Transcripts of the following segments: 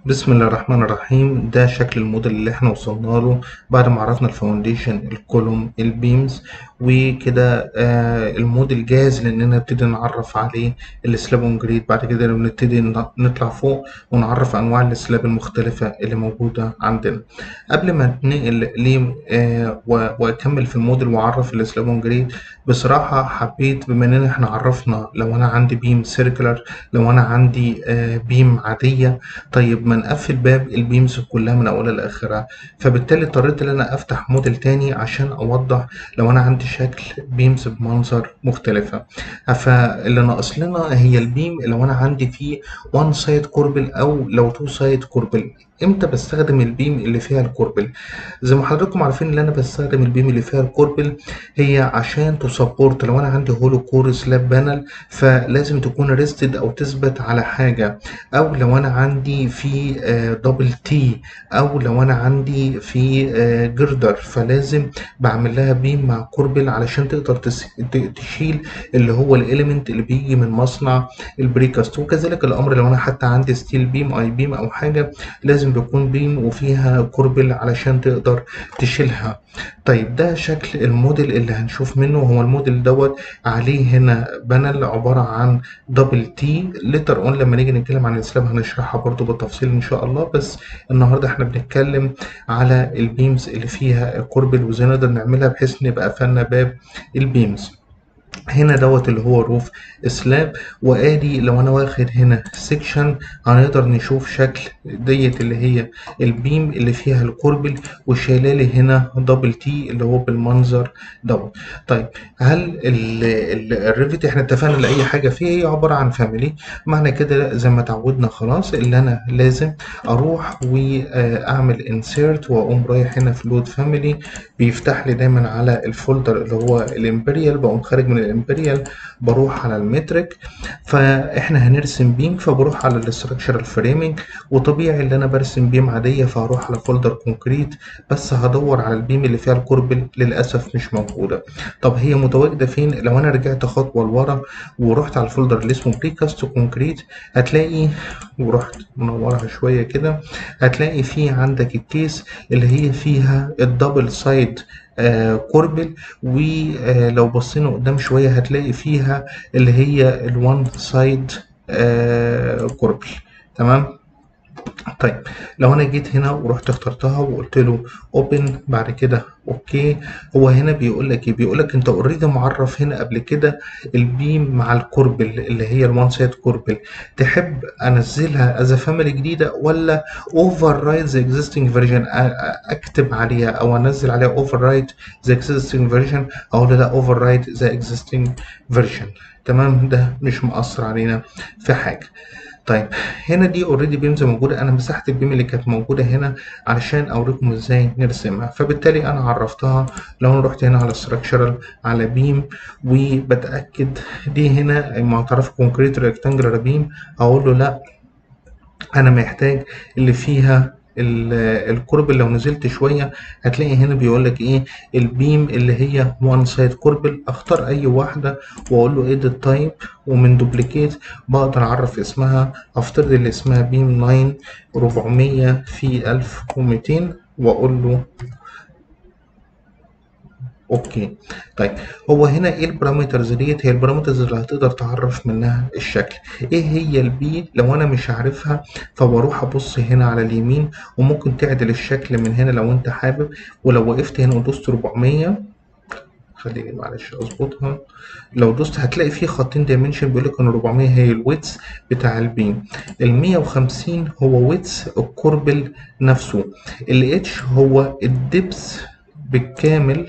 بسم الله الرحمن الرحيم ده شكل الموديل اللي احنا وصلنا له بعد ما عرفنا الفاونديشن الكولوم البيمز وكده آه الموديل جاهز لاننا نبتدي نعرف عليه السلاب اون جريد بعد كده نبتدي نطلع فوق ونعرف انواع السلاب المختلفة اللي موجودة عندنا قبل ما ننقل ليه آه واكمل في الموديل واعرف السلاب اون جريد بصراحة حبيت بما اننا احنا عرفنا لو انا عندي بيم سيركلر لو انا عندي آه بيم عادية طيب ما نقفل باب البيمز كلها من اولها لاخرها فبالتالي اضطريت ان انا افتح موديل تاني عشان اوضح لو انا عندي شكل بيمز بمنظر مختلفة فاللي ناقص لنا هي البيم لو انا عندي فيه وان سايد كوربل او لو تو سايد كوربل امتى بستخدم البيم اللي فيها الكوربل زي ما حضراتكم عارفين ان انا بستخدم البيم اللي فيها الكوربل هي عشان تسبورت لو انا عندي هولو كور سلاب بانل فلازم تكون ريستد او تثبت على حاجه او لو انا عندي في دبل تي او لو انا عندي في جردر فلازم بعمل لها بيم مع كوربل علشان تقدر تشيل اللي هو الاليمنت اللي بيجي من مصنع البريكاست وكذلك الامر لو انا حتى عندي ستيل بيم اي بيم او حاجه لازم بيكون بيم وفيها كوربل علشان تقدر تشيلها طيب ده شكل الموديل اللي هنشوف منه هو الموديل دوت عليه هنا بانل عبارة عن دبل تي لتر اون لما نيجي نتكلم عن السلاب هنشرحها برضو بالتفصيل ان شاء الله بس النهاردة احنا بنتكلم على البيمز اللي فيها كوربل وازاي نقدر نعملها بحيث نبقى قفلنا باب البيمز هنا دوت اللي هو روف سلاب وادي لو انا واخد هنا سيكشن هنقدر نشوف شكل ديت اللي هي البيم اللي فيها الكوربل وشايلالي هنا دبل تي اللي هو بالمنظر دوت طيب هل الريفت احنا اتفقنا لاي حاجه فيه هي عباره عن فاميلي معنى كده زي ما اتعودنا خلاص اللي انا لازم اروح واعمل انسيرت واقوم رايح هنا في لود فاميلي بيفتح لي دايما على الفولدر اللي هو الامبريال بقوم خارج من الامبريال بروح على المترك فاحنا هنرسم بيم فبروح على الاستراكشرال فريمنج وطبيعي اللي انا برسم بيم عاديه فهروح على فولدر كونكريت بس هدور على البيم اللي فيها الكوربل للاسف مش موجوده طب هي متواجده فين لو انا رجعت خطوه لورا ورحت على الفولدر اللي اسمه بريكاست كونكريت هتلاقي ورحت منورها شويه كده هتلاقي في عندك الكيس اللي هي فيها الدبل سايد آه كوربل ولو بصينا قدام شوية هتلاقي فيها اللي هي الوان سايد آه كوربل تمام طيب لو انا جيت هنا ورحت اخترتها وقلت له اوبن بعد كده اوكي هو هنا بيقول لك ايه بيقول لك انت اوريدي معرف هنا قبل كده البيم مع الكوربل اللي هي الوان سايد كوربل تحب انزلها از فاميلي جديده ولا اوفر رايت ذا اكزيستنج فيرجن اكتب عليها او انزل عليها اوفر رايت ذا اكزيستنج فيرجن او لا اوفر رايت ذا اكزيستنج فيرجن تمام ده مش مؤثر علينا في حاجه طيب هنا دي اوريدي بيمز موجوده انا مسحت البيم اللي كانت موجوده هنا علشان اوريكم ازاي نرسمها فبالتالي انا عرفتها لو انا رحت هنا على structural على بيم وبتاكد دي هنا معترف كونكريت ريكتانجلر بيم اقول له لا انا محتاج اللي فيها الكوربل لو نزلت شويه هتلاقي هنا بيقول لك ايه البيم اللي هي وان سايد كوربل اختار اي واحده واقول له ايديت تايب ومن دوبليكيت بقدر اعرف اسمها افترض اللي اسمها بيم 9 400 في 1200 واقول له اوكي طيب هو هنا ايه البارامترز ديت هي البارامترز اللي هتقدر تعرف منها الشكل ايه هي البي لو انا مش عارفها فبروح ابص هنا على اليمين وممكن تعدل الشكل من هنا لو انت حابب ولو وقفت هنا ودوست 400 خليني معلش اظبطها لو دوست هتلاقي فيه خطين دايمنشن بيقول لك ان 400 هي الويتس بتاع البيم ال 150 هو ويتس الكوربل نفسه ال اتش هو الدبس بالكامل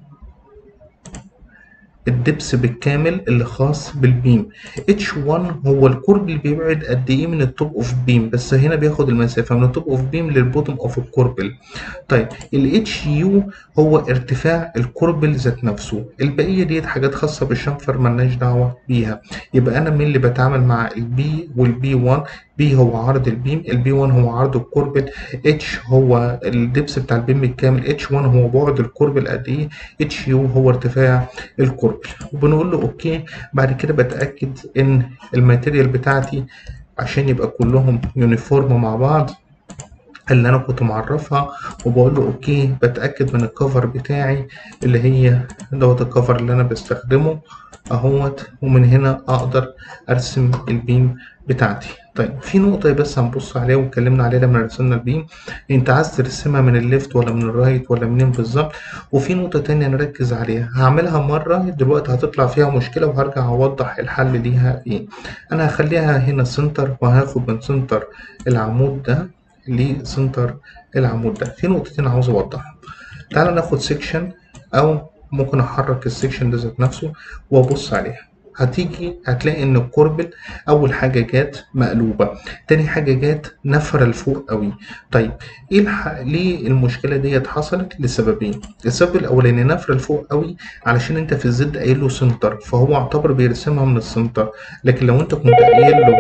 الدبس بالكامل اللي خاص بالبيم H1 هو الكورب اللي بيبعد قد ايه من التوب اوف بيم بس هنا بياخد المسافة من التوب اوف بيم للبوتوم اوف الكوربل طيب ال HU هو ارتفاع الكوربل ذات نفسه البقية ديت حاجات خاصة بالشنفر ملناش دعوة بيها يبقى انا مين اللي بتعامل مع البي والبي 1 بي هو عرض البيم البي 1 هو عرض الكوربل اتش هو الدبس بتاع البيم الكامل اتش 1 هو بعد الكوربل قد ايه اتش يو هو ارتفاع الكوربل وبنقول له اوكي بعد كده بتاكد ان الماتيريال بتاعتي عشان يبقى كلهم يونيفورم مع بعض اللي انا كنت معرفها وبقول له اوكي بتاكد من الكفر بتاعي اللي هي دوت الكفر اللي انا بستخدمه اهوت ومن هنا اقدر ارسم البيم بتاعتي طيب في نقطة بس هنبص عليها واتكلمنا عليها لما رسمنا البيم انت عايز ترسمها من الليفت ولا من الرايت ولا منين بالظبط وفي نقطة تانية نركز عليها هعملها مرة دلوقتي هتطلع فيها مشكلة وهرجع اوضح الحل ليها ايه انا هخليها هنا سنتر وهاخد من سنتر العمود ده لسنتر العمود ده في نقطتين عاوز اوضحهم تعالى ناخد سيكشن او ممكن احرك السيكشن ده ذات نفسه وابص عليها هتيجي هتلاقي ان الكوربل اول حاجه جات مقلوبه تاني حاجه جات نفره لفوق قوي طيب ايه الح... ليه المشكله ديت حصلت لسببين السبب الاولاني نفره لفوق قوي علشان انت في الزد قايل له سنتر فهو اعتبر بيرسمها من السنتر لكن لو انت كنت قايل له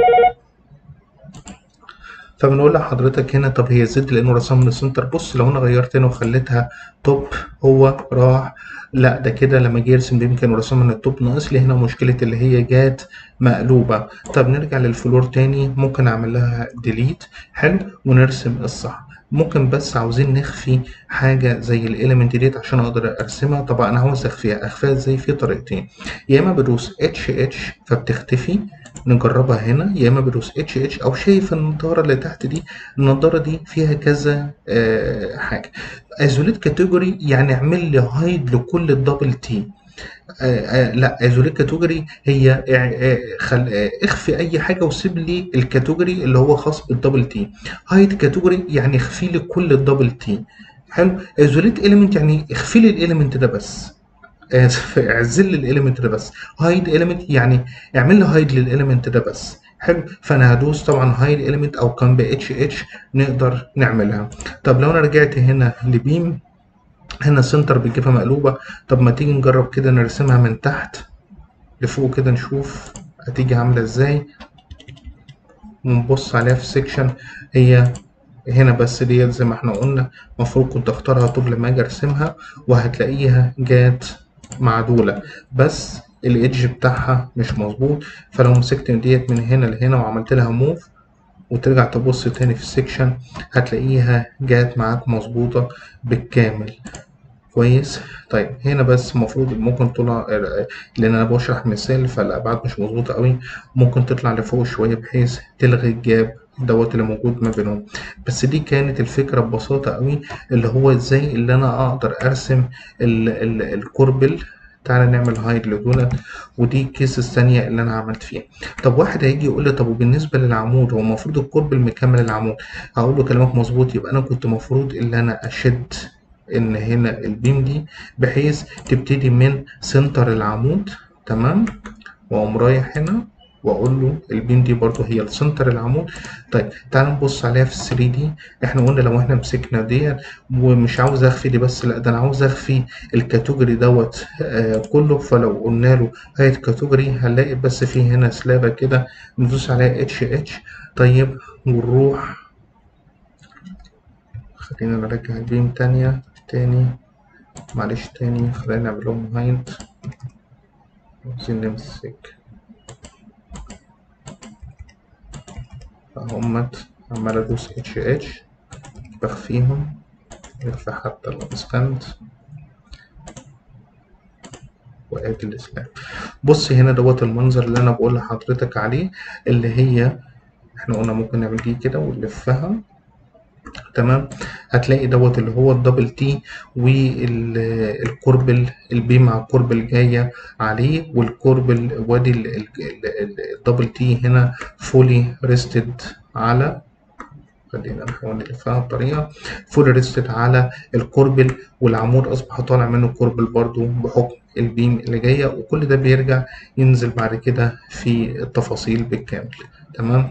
فبنقول لحضرتك هنا طب هي زد لانه رسمها من السنتر بص لو انا غيرت هنا وخليتها توب هو راح لا ده كده لما جه يرسم بيم كان رسمها من التوب ناقص لي هنا مشكله اللي هي جات مقلوبه طب نرجع للفلور تاني ممكن اعمل لها ديليت حلو ونرسم الصح ممكن بس عاوزين نخفي حاجه زي الاليمنت ديت عشان اقدر ارسمها طبعا انا عاوز اخفيها اخفيها ازاي في طريقتين يا اما بدوس اتش اتش فبتختفي نجربها هنا يا اما بدوس اتش اتش او شايف النضاره اللي تحت دي النضاره دي فيها كذا آه حاجه ايزوليت كاتيجوري يعني اعمل لي هايد لكل الدبل تي آه آه لا ايزوليت كاتيجوري هي آه خل... آه اخفي اي حاجه وسيب لي الكاتيجوري اللي هو خاص بالدبل تي هايد كاتيجوري يعني اخفي لي كل الدبل تي حلو ايزوليت اليمنت يعني اخفي لي الاليمنت ده بس اسف اعزل لي الاليمنت ده بس هايد اليمنت يعني اعمل لي هايد للاليمنت ده بس حلو فانا هدوس طبعا هايد اليمنت او كان ب اتش اتش نقدر نعملها طب لو انا رجعت هنا لبيم هنا سنتر بتجيبها مقلوبه طب ما تيجي نجرب كده نرسمها من تحت لفوق كده نشوف هتيجي عامله ازاي ونبص عليها في السكشن هي هنا بس ديت زي ما احنا قلنا المفروض كنت اختارها طب لما اجي ارسمها وهتلاقيها جات معدولة بس الايدج بتاعها مش مظبوط فلو مسكت ديت من هنا لهنا وعملت لها موف وترجع تبص تاني في السكشن هتلاقيها جات معاك مظبوطة بالكامل كويس طيب هنا بس المفروض ممكن طلع لان انا بشرح مثال فالابعاد مش مظبوطه قوي ممكن تطلع لفوق شويه بحيث تلغي الجاب دوت اللي موجود ما بينهم بس دي كانت الفكره ببساطه قوي اللي هو ازاي اللي انا اقدر ارسم ال ال الكوربل تعالى نعمل هايد لدولت ودي الكيس الثانية اللي أنا عملت فيها طب واحد هيجي يقول لي طب وبالنسبة للعمود هو المفروض الكوربل مكمل العمود هقول له كلامك مظبوط يبقى أنا كنت المفروض اللي أنا أشد ان هنا البيم دي بحيث تبتدي من سنتر العمود تمام واقوم رايح هنا واقول له البيم دي برضو هي السنتر العمود طيب تعال نبص عليها في 3 دي احنا قلنا لو احنا مسكنا دي ومش عاوز اخفي دي بس لا ده انا عاوز اخفي الكاتيجوري دوت آه كله فلو قلنا له هايت كاتيجوري هنلاقي بس في هنا سلابه كده ندوس عليها اتش اتش طيب ونروح خلينا نرجع البيم تانية تاني معلش تاني خلينا نعمل لهم هايد عايزين نمسك اهمت عمال ادوس اتش اتش بخفيهم يخفي حتى الاسكند وادي الاسلام بص هنا دوت المنظر اللي انا بقول لحضرتك عليه اللي هي احنا قلنا ممكن نعمل دي كده ونلفها تمام هتلاقي دوت اللي هو الدبل تي والكوربل البي مع الكوربل جايه عليه والكوربل وادي الدبل تي هنا فولي ريستد على خلينا نحاول نلفها بطريقه فولي ريستد على الكوربل والعمود اصبح طالع منه كوربل برضو بحكم البيم اللي جايه وكل ده بيرجع ينزل بعد كده في التفاصيل بالكامل تمام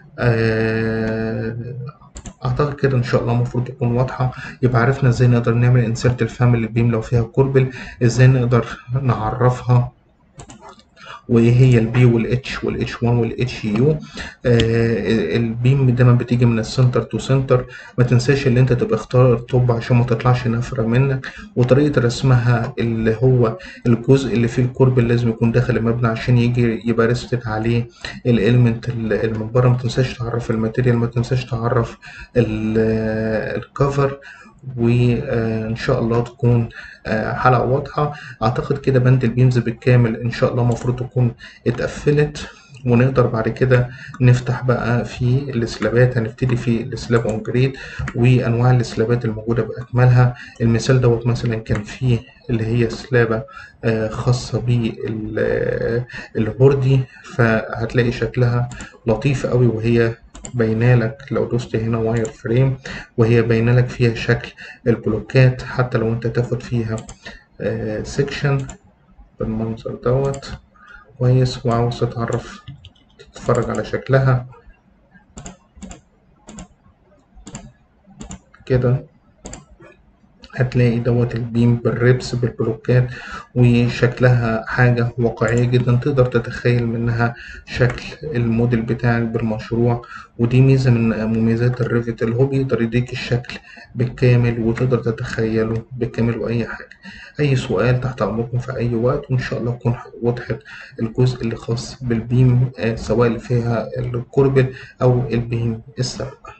آه اعتقد كده ان شاء الله المفروض تكون واضحه يبقى عرفنا ازاي نقدر نعمل انسيرت الفاميلي بيم لو فيها كوربل ازاي نقدر نعرفها وايه هي البي والاتش والاتش 1 والاتش يو البيم دايما بتيجي من السنتر تو سنتر ما تنساش ان انت تبقى اختار الطب عشان ما تطلعش نفره منك وطريقه رسمها اللي هو الجزء اللي فيه الكورب اللي لازم يكون داخل المبنى عشان يجي يبقى ريستد عليه الاليمنت اللي من بره ما تنساش تعرف الماتيريال ما تنساش تعرف الكفر وان شاء الله تكون آه، حلقه واضحه اعتقد كده بند البيمز بالكامل ان شاء الله المفروض تكون اتقفلت ونقدر بعد كده نفتح بقى في السلابات هنبتدي في السلاب اون جريد وانواع السلابات الموجوده باكملها المثال دوت مثلا كان فيه اللي هي سلابه آه، خاصه بالبوردي فهتلاقي شكلها لطيف قوي وهي باينه لك لو دوست هنا واير فريم وهي باينه لك فيها شكل البلوكات حتى لو انت تاخد فيها سيكشن بالمنظر دوت كويس وعاوز تتعرف تتفرج على شكلها كده هتلاقي دوت البيم بالربس بالبلوكات وشكلها حاجة واقعية جدا تقدر تتخيل منها شكل الموديل بتاعك بالمشروع ودي ميزة من مميزات الريفت اللي هو بيقدر يديك الشكل بالكامل وتقدر تتخيله بالكامل وأي حاجة أي سؤال تحت أمركم في أي وقت وإن شاء الله تكون وضحت الجزء اللي خاص بالبيم آه، سواء اللي فيها الكوربل أو البيم السابق